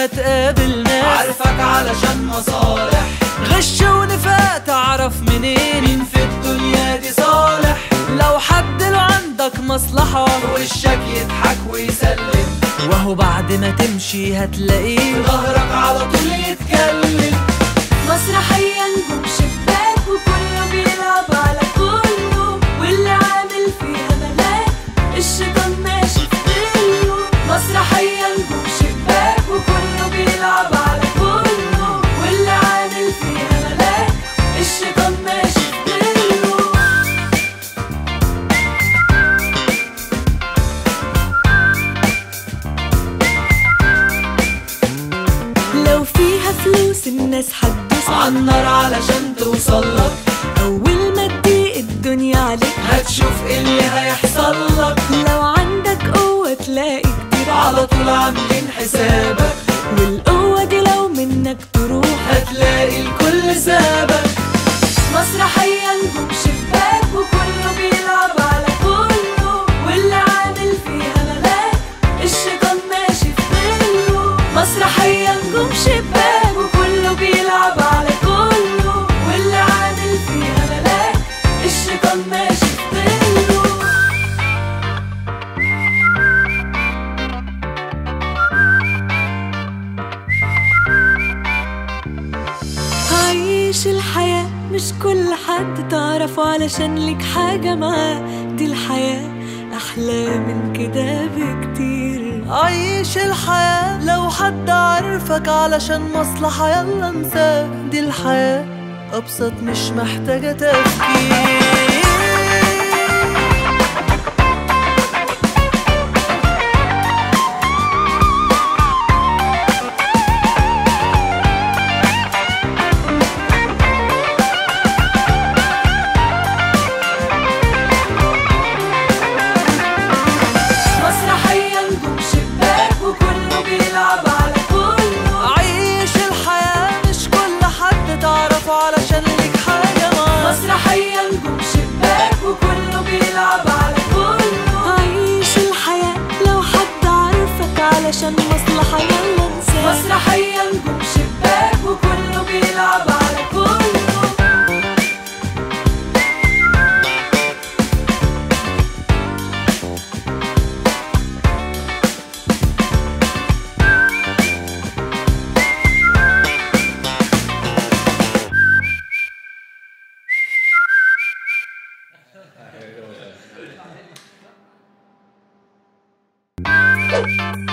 هتقابل ناس عارفك علشان مصالح غش ونفاق تعرف منين مين في الدنيا دي صالح لو حد له عندك مصلحة وشك يضحك ويسلم وهو بعد ما تمشي في هتلاقيه ظهرك على طول يتكلم مسرحية نجوم شباك وكله بيلعب على كله واللي عامل فيها ملاك الشيطان ماشي في ظله مسرحية نجوم شباك وكله بيلعب على كله واللي عامل فيها ملاك الشيطان ماشي في ظله لو فيها فلوس الناس هتدوس عالنار علشان توصلك أول ما تضيق الدنيا عليك هتشوف ايه اللي هيحصل لك لو عندك قوة تلاقي كتير على طول عاملين حسابك والقوة دي لو منك تروح هتلاقي الكل سابك مسرحية نجوم شباك وكله بيلعب على كله واللي عامل فيها ملاك الشيطان ماشي في ظله مسرحية نجوم شباك وكله بيلعب على كله واللي عامل فيها ملاك الشيطان ماشي في ظله عيش الحياة مش كل حد تعرفه علشان ليك حاجة معاه دي الحياة أحلى من كده بكتير عيش الحياة لو حد عارفك علشان مصلحة يلا انساه دي الحياة أبسط مش محتاجة تفكير مسرحية نجوم شباك وكله بيلعب على كله عيش الحياة مش كل حد تعرفه علشان ليك حاجة معاه مسرحية نجوم شباك وكله بيلعب على كله عيش الحياة لو حد عارفك علشان مصلحة يلا انساه مسرحية نجوم شباك وكله بيلعب على كله Thank